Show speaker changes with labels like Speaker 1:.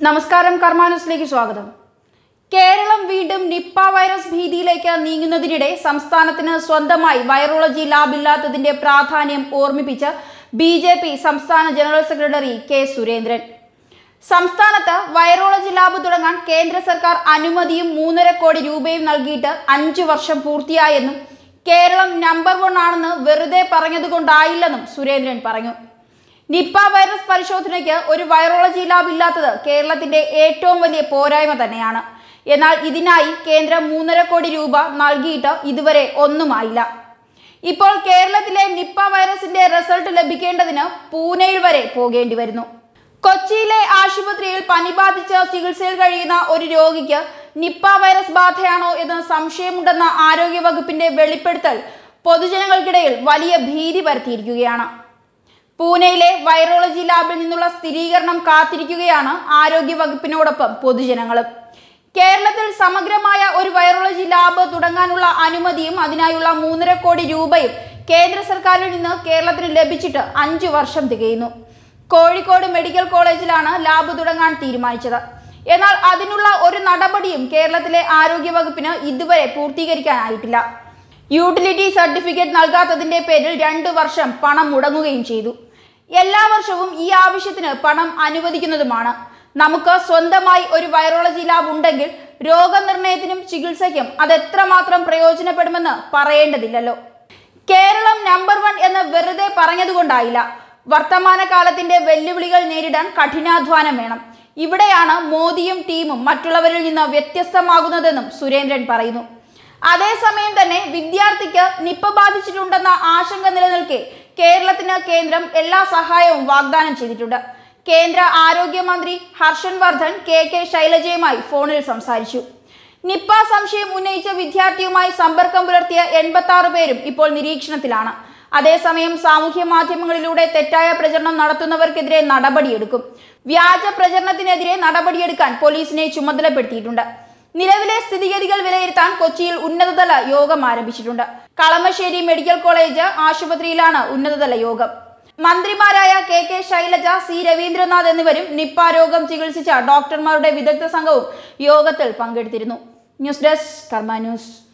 Speaker 1: നമസ്കാരം കർമാനുസിലേക്ക് സ്വാഗതം കേരളം വീണ്ടും നിപ്പ വൈറസ് ഭീതിയിലേക്ക് നീങ്ങുന്നതിനിടെ സംസ്ഥാനത്തിന് സ്വന്തമായി വൈറോളജി ലാബ് ഇല്ലാത്തതിന്റെ പ്രാധാന്യം ഓർമ്മിപ്പിച്ച് ബി ജെ പി സംസ്ഥാന ജനറൽ സെക്രട്ടറി കെ സുരേന്ദ്രൻ സംസ്ഥാനത്ത് വൈറോളജി ലാബ് തുടങ്ങാൻ കേന്ദ്ര സർക്കാർ അനുമതിയും മൂന്നര കോടി രൂപയും നൽകിയിട്ട് അഞ്ചു വർഷം പൂർത്തിയായെന്നും കേരളം നമ്പർ വൺ ആണെന്ന് വെറുതെ പറഞ്ഞതുകൊണ്ടായില്ലെന്നും സുരേന്ദ്രൻ പറഞ്ഞു നിപ്പ വൈറസ് പരിശോധനയ്ക്ക് ഒരു വൈറോളജി ലാബ് ഇല്ലാത്തത് കേരളത്തിന്റെ ഏറ്റവും വലിയ പോരായ്മ തന്നെയാണ് എന്നാൽ ഇതിനായി കേന്ദ്രം മൂന്നര കോടി രൂപ നൽകിയിട്ട് ഇതുവരെ ഒന്നുമായില്ല ഇപ്പോൾ കേരളത്തിലെ നിപ്പ വൈറസിന്റെ റിസൾട്ട് ലഭിക്കേണ്ടതിന് പൂനെയിൽ വരെ പോകേണ്ടി വരുന്നു കൊച്ചിയിലെ ആശുപത്രിയിൽ പനി ബാധിച്ച് ചികിത്സയിൽ കഴിയുന്ന ഒരു രോഗിക്ക് നിപ്പ വൈറസ് ബാധയാണോ എന്ന് സംശയമുണ്ടെന്ന ആരോഗ്യ വകുപ്പിന്റെ വെളിപ്പെടുത്തൽ പൊതുജനങ്ങൾക്കിടയിൽ വലിയ ഭീതി പരത്തിയിരിക്കുകയാണ് പൂനെയിലെ വൈറോളജി ലാബിൽ നിന്നുള്ള സ്ഥിരീകരണം കാത്തിരിക്കുകയാണ് ആരോഗ്യ വകുപ്പിനോടൊപ്പം പൊതുജനങ്ങളും കേരളത്തിൽ സമഗ്രമായ ഒരു വൈറോളജി ലാബ് തുടങ്ങാനുള്ള അനുമതിയും അതിനായുള്ള മൂന്നര കോടി രൂപയും കേന്ദ്ര സർക്കാരിൽ നിന്ന് കേരളത്തിന് ലഭിച്ചിട്ട് അഞ്ചു വർഷം തികയുന്നു കോഴിക്കോട് മെഡിക്കൽ കോളേജിലാണ് ലാബ് തുടങ്ങാൻ തീരുമാനിച്ചത് എന്നാൽ അതിനുള്ള ഒരു നടപടിയും കേരളത്തിലെ ആരോഗ്യ വകുപ്പിന് ഇതുവരെ പൂർത്തീകരിക്കാനായിട്ടില്ല യൂട്ടിലിറ്റി സർട്ടിഫിക്കറ്റ് നൽകാത്തതിന്റെ പേരിൽ രണ്ടു വർഷം പണം മുടങ്ങുകയും ചെയ്തു എല്ലാ വർഷവും ഈ ആവശ്യത്തിന് പണം അനുവദിക്കുന്നതുമാണ് നമുക്ക് സ്വന്തമായി ഒരു വൈറോളജി ലാബ് ഉണ്ടെങ്കിൽ രോഗനിർണയത്തിനും ചികിത്സയ്ക്കും അത് എത്രമാത്രം പ്രയോജനപ്പെടുമെന്ന് പറയേണ്ടതില്ലല്ലോ കേരളം നമ്പർ വൺ എന്ന് വെറുതെ പറഞ്ഞതുകൊണ്ടായില്ല വർത്തമാനകാലത്തിന്റെ വെല്ലുവിളികൾ നേരിടാൻ കഠിനാധ്വാനം വേണം ഇവിടെയാണ് മോദിയും ടീമും മറ്റുള്ളവരിൽ നിന്ന് വ്യത്യസ്തമാകുന്നതെന്നും സുരേന്ദ്രൻ പറയുന്നു അതേസമയം തന്നെ വിദ്യാർത്ഥിക്ക് നിപ്പ ബാധിച്ചിട്ടുണ്ടെന്ന ആശങ്ക നിലനിൽക്കെ കേരളത്തിന് കേന്ദ്രം എല്ലാ സഹായവും വാഗ്ദാനം ചെയ്തിട്ടുണ്ട് കേന്ദ്ര ആരോഗ്യമന്ത്രി ഹർഷൻ വർദ്ധൻ കെ കെ ശൈലജയുമായി ഫോണിൽ സംസാരിച്ചു നിപ്പ സംശയം ഉന്നയിച്ച വിദ്യാർത്ഥിയുമായി സമ്പർക്കം പുലർത്തിയ എൺപത്തി ആറ് പേരും ഇപ്പോൾ നിരീക്ഷണത്തിലാണ് അതേസമയം സാമൂഹ്യ മാധ്യമങ്ങളിലൂടെ തെറ്റായ പ്രചരണം നടത്തുന്നവർക്കെതിരെ നടപടിയെടുക്കും വ്യാജ പ്രചരണത്തിനെതിരെ നടപടിയെടുക്കാൻ പോലീസിനെ ചുമതലപ്പെടുത്തിയിട്ടുണ്ട് നിലവിലെ സ്ഥിതിഗതികൾ വിലയിരുത്താൻ കൊച്ചിയിൽ ഉന്നതതല യോഗം ആരംഭിച്ചിട്ടുണ്ട് കളമശ്ശേരി മെഡിക്കൽ കോളേജ് ആശുപത്രിയിലാണ് ഉന്നതതല യോഗം മന്ത്രിമാരായ K K Shailaja C Raveendranath എന്നിവരും നിപ്പ രോഗം ചികിത്സിച്ച ഡോക്ടർമാരുടെ വിദഗ്ധ സംഘവും യോഗത്തിൽ പങ്കെടുത്തിരുന്നു ന്യൂസ് ഡെസ്ക് കർമ്മ ന്യൂസ്